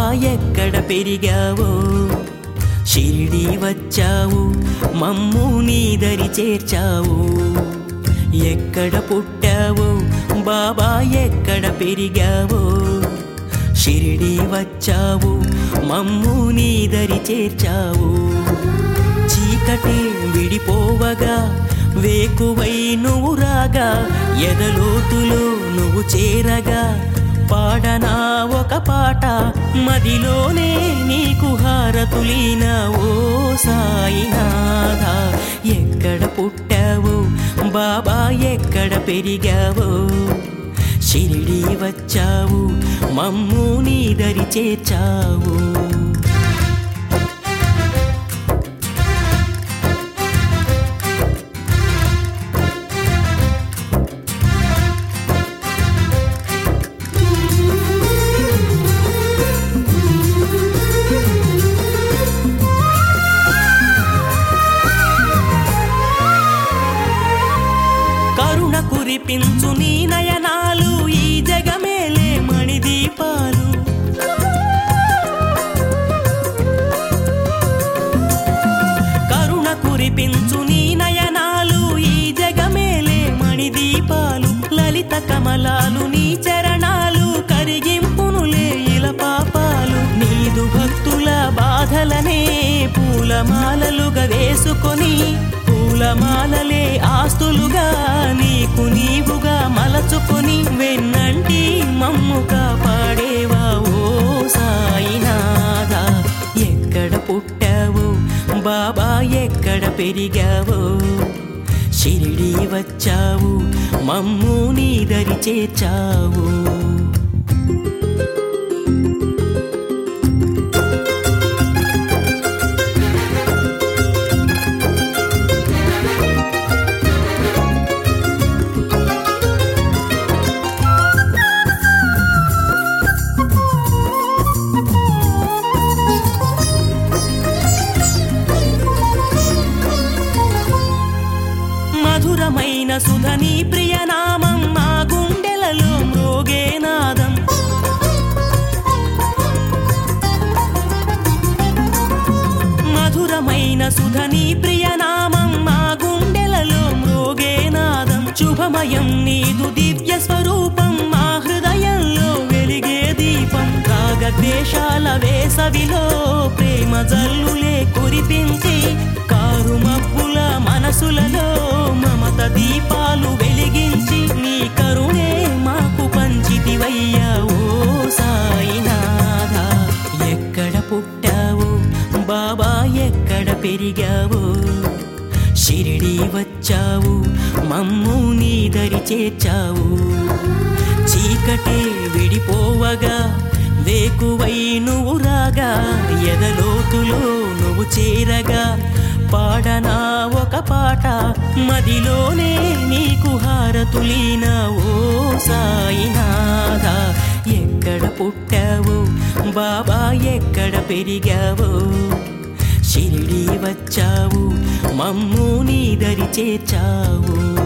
ఎక్కడ పెరిగావో షిరిడి వచ్చావు మమ్ము నీ దరి చేర్చావు ఎక్కడ పుట్టావో బాబా ఎక్కడ పెరిగావో షిరిడి వచ్చావు మమ్ము నీ దరి చేర్చావు చీకటి విడిపోవగా వేకువై నువ్వు రాగా ఎదలోతులో నువ్వు చేరగా పాడనా ఒక పాట మదిలోనే నీకు హారతులీన ఓ సాయినాథ ఎక్కడ పుట్టావు బాబా ఎక్కడ పెరిగావో షిరిడి వచ్చావు మమ్ము నీ దరి చేర్చావు కరుణ కురిపించు నీ నయనాలు ఈ జగమేలే మణిదీపాలు కరుణ కురిపించు నీ నయనాలు ఈ జగమేలే మణిదీపాలు లలిత కమలాలు నీ చరణాలు కరిగింపునులే ఇల పాపాలు నీదు భక్తుల బాధలనే పూలమాలలుగా వేసుకొని పూలమాలలే ఆస్తులుగా నీకు నీవుగా మలచుకొని వెన్నంటి మమ్ము కాపాడేవా ఓ సాయినాథ ఎక్కడ పుట్టావు బాబా ఎక్కడ పెరిగావో షిరిడి వచ్చావు మమ్ము నీ దరి చేర్చావు మధురమైన సుధని ప్రియనామం మా గుండెలలో మ్రోగే నాదం మధురమైన సుధని ప్రియనామం మా గుండెలలో మ్రోగే నాదం శుభమయం నీదు దివ్య స్వరూపం మా హృదయంలో వెలిగే దీపం రాగద్వేషాల వేసవిలో ప్రేమ జల్లులే కురిపించి కారు మబ్బుల మనసులలో మమత దీపాలు వెలిగించి నీ కరుణే మాకు పంచితివయ్యా ఓ సాయినాథ ఎక్కడ పుట్టావు బాబా ఎక్కడ పెరిగావు షిరిడి వచ్చావు మమ్ము నీ దరి చేర్చావు చీకటే విడిపోవగా వేకువై నువ్వు రాగా ఎదలోతులో నువ్వు చేరగా పాడనా ఒక పాట మదిలోనే నీకు హారతులీన ఓ సాయినాథ ఎక్కడ పుట్టావు బాబా ఎక్కడ పెరిగావో షిరిడి వచ్చావు మమ్ము నీ దరి చేర్చావు